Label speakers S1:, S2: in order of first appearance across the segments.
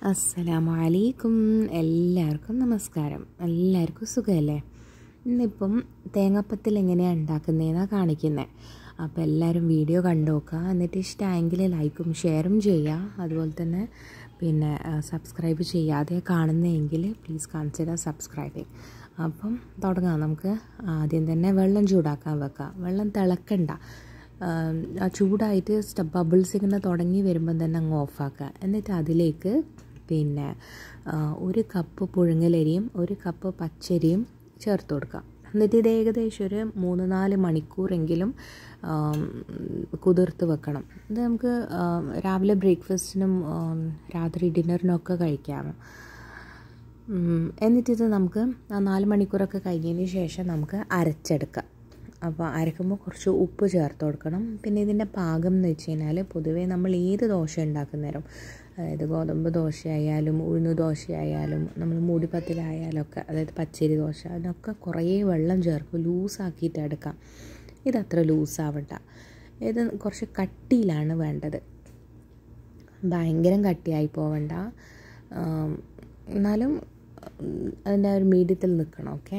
S1: അസ്സലാമു അലൈക്കും എല്ലാവർക്കും നമസ്കാരം എല്ലാവർക്കും സുഖമല്ലേ ഇന്നിപ്പം തേങ്ങാപ്പത്തിൽ എങ്ങനെയാണ് ഉണ്ടാക്കുന്നതെന്നാണ് കാണിക്കുന്നത് അപ്പോൾ എല്ലാവരും വീഡിയോ കണ്ടു നോക്കുക എന്നിട്ട് ഇഷ്ടമെങ്കിൽ ലൈക്കും ഷെയറും ചെയ്യുക അതുപോലെ തന്നെ പിന്നെ സബ്സ്ക്രൈബ് ചെയ്യാതെ കാണുന്നതെങ്കിൽ പ്ലീസ് കൺസിഡർ സബ്സ്ക്രൈബിങ് അപ്പം തുടങ്ങാം നമുക്ക് ആദ്യം തന്നെ വെള്ളം ചൂടാക്കാൻ വെക്കാം വെള്ളം തിളക്കണ്ട ആ ചൂടായിട്ട് സ്റ്റ ബബിൾസ് ഇങ്ങനെ തുടങ്ങി വരുമ്പം തന്നെ അങ്ങ് ഓഫാക്കുക എന്നിട്ട് അതിലേക്ക് പിന്നെ ഒരു കപ്പ് പുഴുങ്ങലരിയും ഒരു കപ്പ് പച്ചരിയും ചേർത്ത് കൊടുക്കുക എന്നിട്ട് ഇത് ഏകദേശം ഒരു മൂന്ന് നാല് മണിക്കൂറെങ്കിലും കുതിർത്ത് വെക്കണം ഇത് നമുക്ക് രാവിലെ ബ്രേക്ക്ഫാസ്റ്റിനും രാത്രി ഡിന്നറിനൊക്കെ കഴിക്കാം എന്നിട്ടിത് നമുക്ക് ആ നാല് മണിക്കൂറൊക്കെ കഴിഞ്ഞതിന് ശേഷം നമുക്ക് അരച്ചെടുക്കാം അപ്പോൾ അരക്കുമ്പോൾ കുറച്ച് ഉപ്പ് ചേർത്ത് കൊടുക്കണം പിന്നെ ഇതിൻ്റെ പാകം എന്ന് വെച്ച് കഴിഞ്ഞാൽ പൊതുവേ നമ്മൾ ഏത് ദോശ ഉണ്ടാക്കുന്നേരം അതായത് ഗോതമ്പ് ദോശയായാലും ഉഴുന്ന് ദോശയായാലും നമ്മൾ മൂടിപ്പത്തിലായാലും ഒക്കെ അതായത് പച്ചരി ദോശ അതിനൊക്കെ കുറേ വെള്ളം ചേർക്കും ലൂസാക്കിയിട്ട് എടുക്കാം ഇതത്ര ലൂസാവണ്ട ഇത് കുറച്ച് കട്ടിയിലാണ് വേണ്ടത് ഭയങ്കര കട്ടിയായി പോവണ്ട എന്നാലും അതിൻ്റെ ഒരു മീഡിയത്തിൽ നിൽക്കണം ഓക്കെ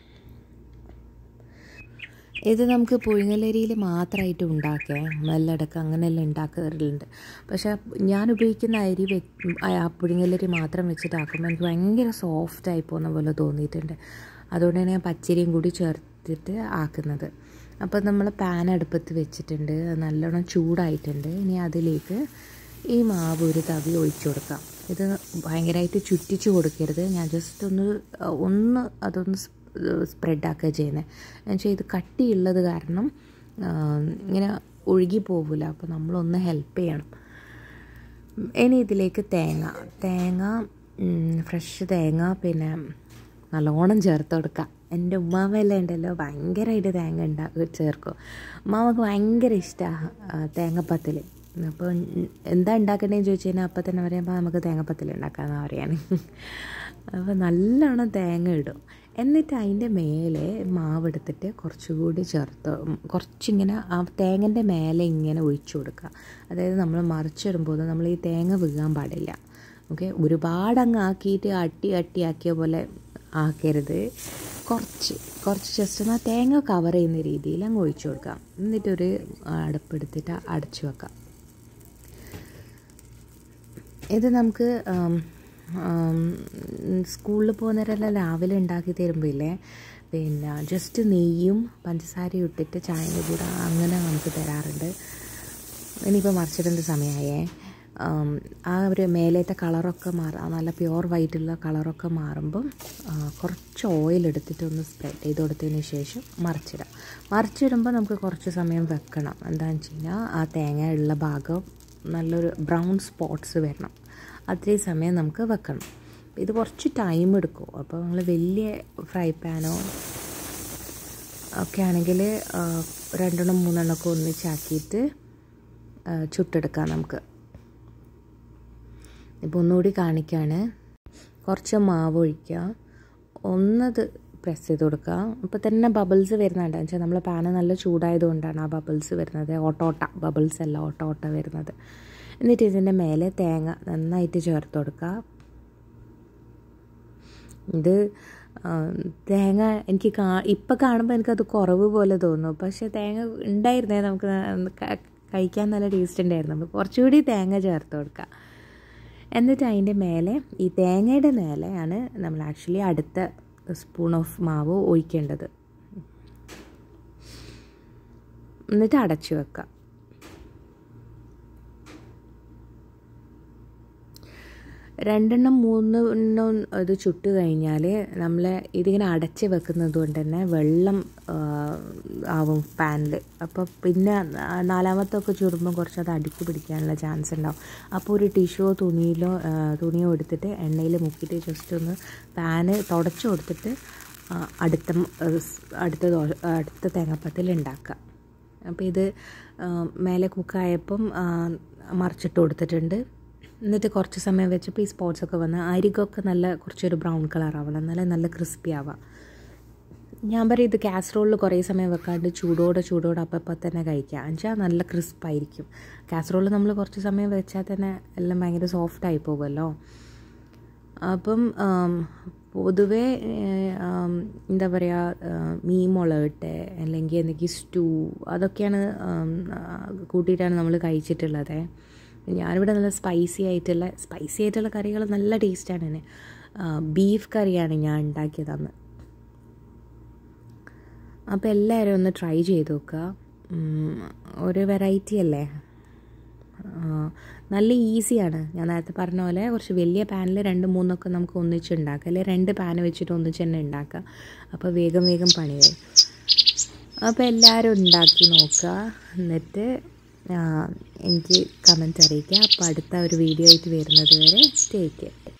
S1: ഇത് നമുക്ക് പുഴുങ്ങലരിയിൽ മാത്രമായിട്ട് ഉണ്ടാക്കുക നെല്ലടക്കം അങ്ങനെയെല്ലാം ഉണ്ടാക്കാറുണ്ട് പക്ഷേ ഞാൻ ഉപയോഗിക്കുന്ന അരി വെ പുഴുങ്ങലരി മാത്രം വെച്ചിട്ടാക്കുമ്പോൾ എനിക്ക് ഭയങ്കര സോഫ്റ്റായി പോകുന്ന പോലെ തോന്നിയിട്ടുണ്ട് അതുകൊണ്ടാണ് ഞാൻ പച്ചരിയും കൂടി ചേർത്തിട്ട് ആക്കുന്നത് അപ്പോൾ നമ്മൾ പാൻ അടുപ്പത്ത് വെച്ചിട്ടുണ്ട് നല്ലോണം ചൂടായിട്ടുണ്ട് ഇനി അതിലേക്ക് ഈ മാവ് ഒരു തവി ഒഴിച്ചു കൊടുക്കാം ഇത് ഭയങ്കരമായിട്ട് ചുറ്റിച്ച് കൊടുക്കരുത് ഞാൻ ജസ്റ്റ് ഒന്ന് ഒന്ന് അതൊന്ന് സ്പ്രെഡാക്കുക ചെയ്യുന്നത് എന്നുവെച്ചാൽ ഇത് കട്ടിയുള്ളത് കാരണം ഇങ്ങനെ ഒഴുകി പോകില്ല അപ്പോൾ നമ്മളൊന്ന് ഹെൽപ്പ് ചെയ്യണം ഇനി ഇതിലേക്ക് തേങ്ങ തേങ്ങ ഫ്രഷ് തേങ്ങ പിന്നെ നല്ലോണം ചേർത്ത് കൊടുക്കുക എൻ്റെ ഉമ്മാമെല്ലാം ഉണ്ടല്ലോ ഭയങ്കരമായിട്ട് തേങ്ങ ഉണ്ടാ ചേർക്കും ഉമ്മാമക്ക് ഭയങ്കര ഇഷ്ടമാണ് തേങ്ങപ്പത്തിൽ അപ്പോൾ എന്താ ഉണ്ടാക്കണ്ടേന്ന് ചോദിച്ചു കഴിഞ്ഞാൽ അപ്പം തന്നെ പറയുമ്പോൾ നമുക്ക് തേങ്ങപ്പത്തിൽ ഉണ്ടാക്കാമെന്നാണ് പറയാണ് അപ്പോൾ നല്ലോണം തേങ്ങ ഇടും എന്നിട്ട് അതിൻ്റെ മേലെ മാവെടുത്തിട്ട് കുറച്ചുകൂടി ചേർത്ത് കുറച്ചിങ്ങനെ ആ തേങ്ങൻ്റെ മേലെ ഇങ്ങനെ ഒഴിച്ചു കൊടുക്കുക അതായത് നമ്മൾ മറിച്ചിടുമ്പോൾ നമ്മൾ ഈ തേങ്ങ വീഴാൻ പാടില്ല ഓക്കെ ഒരുപാട് അങ്ങ് ആക്കിയിട്ട് അട്ടി അട്ടി ആക്കിയ പോലെ ആക്കരുത് കുറച്ച് കുറച്ച് ജസ്റ്റ് എന്നാൽ തേങ്ങ കവർ ചെയ്യുന്ന രീതിയിൽ അങ്ങ് ഒഴിച്ചു കൊടുക്കാം എന്നിട്ടൊരു അടുപ്പെടുത്തിട്ട് അടച്ചു വെക്കാം ഇത് നമുക്ക് സ്കൂളിൽ പോകുന്നവരെല്ലാം രാവിലെ ഉണ്ടാക്കി തരുമ്പോൾ ഇല്ലേ പിന്നെ ജസ്റ്റ് നെയ്യും പഞ്ചസാരയും ഇട്ടിട്ട് ചായൻ്റെ കൂടെ അങ്ങനെ നമുക്ക് തരാറുണ്ട് ഇനിയിപ്പോൾ മറിച്ചിടേണ്ട സമയമായേ ആ ഒരു മേലത്തെ കളറൊക്കെ മാറുക നല്ല പ്യുവർ വൈറ്റുള്ള കളറൊക്കെ മാറുമ്പം കുറച്ച് ഓയിൽ എടുത്തിട്ട് ഒന്ന് സ്പ്രെഡ് ചെയ്ത് കൊടുത്തതിന് ശേഷം മറിച്ചിടാം മറിച്ചിടുമ്പോൾ നമുക്ക് കുറച്ച് സമയം വെക്കണം എന്താണെന്ന് വെച്ച് കഴിഞ്ഞാൽ ആ തേങ്ങ ഉള്ള ഭാഗം നല്ലൊരു ബ്രൗൺ സ്പോട്ട്സ് വരണം അത്രയും സമയം നമുക്ക് വെക്കണം ഇത് കുറച്ച് ടൈം എടുക്കും അപ്പോൾ നമ്മൾ വലിയ ഫ്രൈ പാനോ ഒക്കെ ആണെങ്കിൽ രണ്ടെണ്ണം മൂന്നെണ്ണമൊക്കെ ഒന്നിച്ചാക്കിയിട്ട് ചുട്ടെടുക്കാം നമുക്ക് ഇപ്പോൾ ഒന്നുകൂടി കാണിക്കുകയാണ് കുറച്ച് മാവ് ഒഴിക്കുക ഒന്നത് പ്രസ് ചെയ്ത് കൊടുക്കുക അപ്പോൾ തന്നെ ബബിൾസ് വരുന്നുണ്ട് വെച്ചാൽ നമ്മൾ പാന് നല്ല ചൂടായതുകൊണ്ടാണ് ആ ബബിൾസ് വരുന്നത് ഓട്ടോട്ട ബബിൾസ് അല്ല ഓട്ടോട്ട വരുന്നത് എന്നിട്ട് ഇതിൻ്റെ മേലെ തേങ്ങ നന്നായിട്ട് ചേർത്ത് കൊടുക്കുക ഇത് തേങ്ങ എനിക്ക് കാ ഇപ്പം കാണുമ്പോൾ എനിക്കത് കുറവ് പോലെ തോന്നും പക്ഷേ തേങ്ങ ഉണ്ടായിരുന്നേ നമുക്ക് കഴിക്കാൻ നല്ല ടേസ്റ്റ് ഉണ്ടായിരുന്നു അപ്പോൾ കുറച്ചുകൂടി തേങ്ങ ചേർത്ത് കൊടുക്കുക എന്നിട്ട് അതിൻ്റെ മേലെ ഈ തേങ്ങയുടെ മേലെയാണ് നമ്മൾ ആക്ച്വലി അടുത്ത സ്പൂൺ ഓഫ് മാവ് ഒഴിക്കേണ്ടത് എന്നിട്ട് അടച്ചു വെക്കുക രണ്ടെണ്ണം മൂന്നെണ്ണം ഇത് ചുട്ട് കഴിഞ്ഞാൽ നമ്മൾ ഇതിങ്ങനെ അടച്ച് വെക്കുന്നത് കൊണ്ട് തന്നെ വെള്ളം ആവും പാനിൽ അപ്പോൾ പിന്നെ നാലാമത്തൊക്കെ ചുടുമ്പോൾ കുറച്ച് അത് അടുക്ക് പിടിക്കാനുള്ള ചാൻസ് ഉണ്ടാവും അപ്പോൾ ഒരു ടിഷ്യൂയോ തുണിയിലോ തുണിയോ എടുത്തിട്ട് എണ്ണയിൽ മുക്കിയിട്ട് ജസ്റ്റ് ഒന്ന് പാന് തുടച്ചു കൊടുത്തിട്ട് അടുത്ത അടുത്ത ദോ അടുത്ത തേങ്ങപ്പത്തിൽ ഉണ്ടാക്കുക അപ്പോൾ ഇത് മേലെ കുക്കായപ്പം മറിച്ചിട്ട് കൊടുത്തിട്ടുണ്ട് എന്നിട്ട് കുറച്ച് സമയം വെച്ചപ്പോൾ ഈ സ്പോട്ട്സ് ഒക്കെ വന്ന് അരികൊക്കെ നല്ല കുറച്ചൊരു ബ്രൗൺ കളർ ആവണം എന്നാലേ നല്ല ക്രിസ്പി ആവാം ഞാൻ പറയും ഇത് കാസറോളിൽ കുറേ സമയം വെക്കാണ്ട് ചൂടോടെ ചൂടോടെ അപ്പം അപ്പം തന്നെ കഴിക്കുക എന്നുവെച്ചാൽ നല്ല ക്രിസ്പായിരിക്കും കാസറോളിൽ നമ്മൾ കുറച്ച് സമയം വെച്ചാൽ തന്നെ എല്ലാം ഭയങ്കര സോഫ്റ്റ് ആയി പോകുമല്ലോ അപ്പം ആം, പൊതുവേ ഏഹ്, ആം, എന്താ പറയുക മീൻ മുളകിട്ടെ അല്ലെങ്കിൽ എന്തെങ്കിലും സ്റ്റൂ അതൊക്കെയാണ് ആം, ആ, കൂട്ടിയിട്ടാണ് നമ്മൾ കഴിച്ചിട്ടുള്ളത് ഞാനിവിടെ നല്ല സ്പൈസി ആയിട്ടുള്ള സ്പൈസി ആയിട്ടുള്ള കറികൾ നല്ല ടേസ്റ്റാണ് തന്നെ ബീഫ് കറിയാണ് ഞാൻ ഉണ്ടാക്കിയത് അന്ന് അപ്പോൾ എല്ലാവരും ഒന്ന് ട്രൈ ചെയ്ത് നോക്കുക ഉം, ഒരു വെറൈറ്റി അല്ലേ ആ, നല്ല ഈസിയാണ് ഞാൻ നേരത്തെ പറഞ്ഞ പോലെ കുറച്ച് വലിയ പാനിൽ രണ്ട് മൂന്നൊക്കെ നമുക്ക് ഒന്നിച്ച് ഉണ്ടാക്കാം അല്ലെങ്കിൽ രണ്ട് പാൻ വെച്ചിട്ട് ഒന്നിച്ച് തന്നെ ഉണ്ടാക്കാം അപ്പോൾ വേഗം വേഗം പണി കഴിയും അപ്പോൾ എല്ലാവരും ഉണ്ടാക്കി നോക്കുക എന്നിട്ട് ആ, എനിക്ക് കമൻറ്റ് അറിയിക്കുക അപ്പോൾ അടുത്ത ഒരു വീഡിയോ ആയിട്ട് വരുന്നത് വരെ ടേക്ക് കെയർ